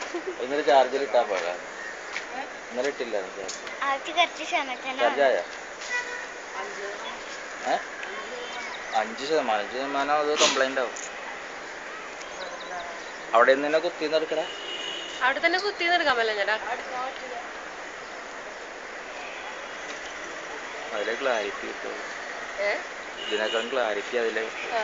ഇന്നലെ ചാർജിൽ ഇട്ടാ പോരാ ഇന്നലെ ഇട്ടില്ല ചാർജ് ആൾക്ക് കുറച്ച് ക്ഷമത്തന ചാർജ് ആയ ഏ അഞ്ച് ശതമാനം അഞ്ച് ശതമാനം അത് കംപ്ലൈന്റ് ആവും അവിടെ നിന്ന് തന്നെ കുത്തിന്ന് എടുക്കടാ അവിടെ തന്നെ കുത്തി എടുക്കാൻ പറ്റില്ല ചേട്ടാ അതിലെ ക്ലാരിറ്റി കിട്ടും ഏ ഇതിനേക്കാളും ക്ലാരിറ്റി അതിലെ ആ.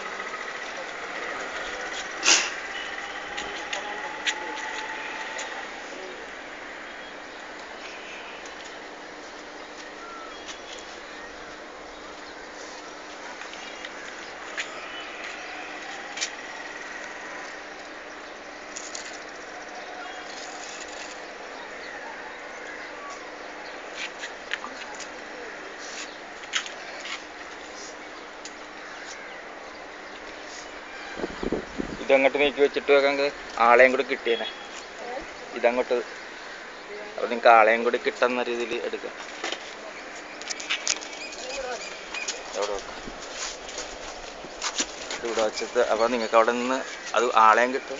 ഇതങ്ങോട്ട് നീക്കി വെച്ചിട്ട് വെക്കാൻ ആളെയും കൂടി കിട്ടിയേനെ ഇതങ്ങോട്ട് അപ്പൊ നിങ്ങൾക്ക് ആളെയും കൂടി കിട്ടുന്ന രീതിയിൽ എടുക്കാം എവിടെ വെക്കാം ഇത് ഇവിടെ വെച്ചിട്ട് അപ്പൊ നിങ്ങൾക്ക് അവിടെ നിന്ന് അത് ആളെയും കിട്ടും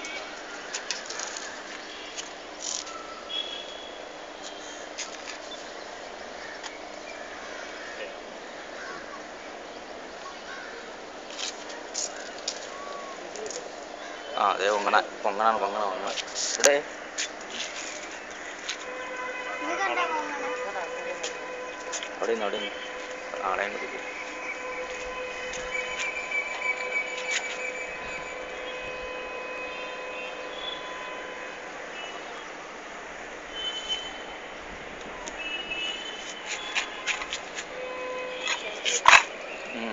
ആ അതെ പൊങ്ങണ പൊങ്ങണാണ് പൊങ്ങണ പൊങ്ങണ ഇവിടെ ഇത് കണ്ടാ പോകണം അവിടെ നിന്ന് അവിടെ നിന്ന് ആളെയും കൂടി കിട്ടും ഉം.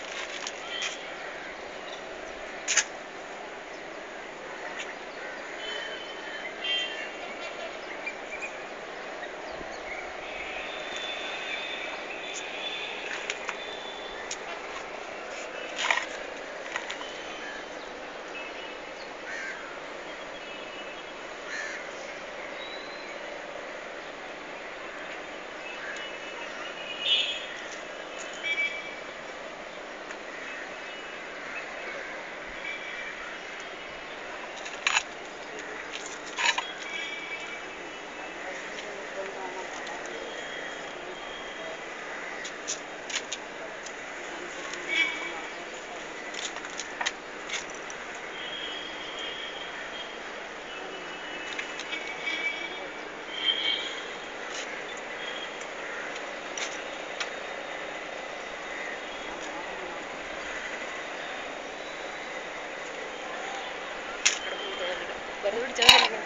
വെറുതെ പിടിച്ചാൽ മതി.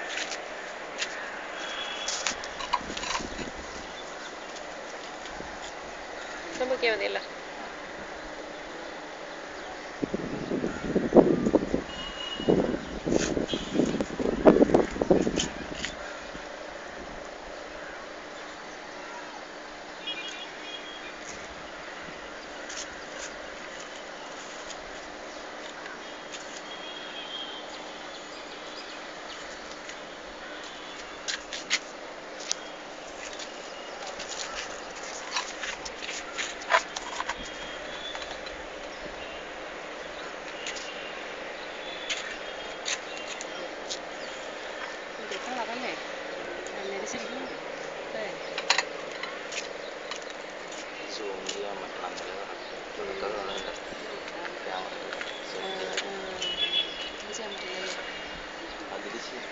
ഇത് നോക്കിയാൽ മതിയല്ലോ ഇത് കളറല്ലേ കണ്ണിന് ശരിക്കും അല്ലേ സൂം ചെയ്യാൻ പറ്റണം അങ്ങനെ ഇവിടുത്തെ കാണണ്ട ക്യാമറ സൂം ചെയ്യാൻ ഇത് ചെയ്യാൻ പറ്റില്ലല്ലേ അതിൽ ചെയ്യും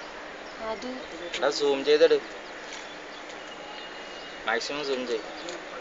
അത് എടാ സൂം ചെയ്തെടു മാക്സിമം സൂം ചെയ്യും